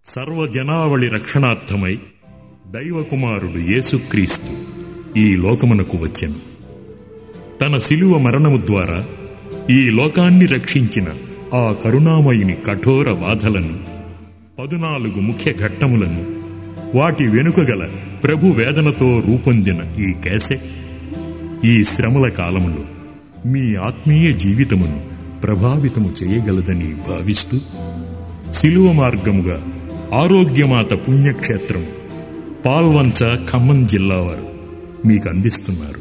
సర్వజనావళి రక్షణార్థమై దైవకుమారుడు యేసుక్రీస్తు ఈ లోకమునకు వచ్చెను తన శిలువ మరణము ద్వారా ఈ లోకాన్ని రక్షించిన ఆ కరుణామయుని కఠోర బాధలను పదునాలుగు ముఖ్య ఘట్టములను వాటి వెనుకగల ప్రభు వేదనతో రూపొందిన ఈ కేసెట్ ఈ శ్రమల కాలములో మీ ఆత్మీయ జీవితమును ప్రభావితము చేయగలదని భావిస్తూ శిలువ మార్గముగా ఆరోగ్యమాత పుణ్యక్షేత్రం పాల్వంచ ఖమ్మం జిల్లా వారు మీకు అందిస్తున్నారు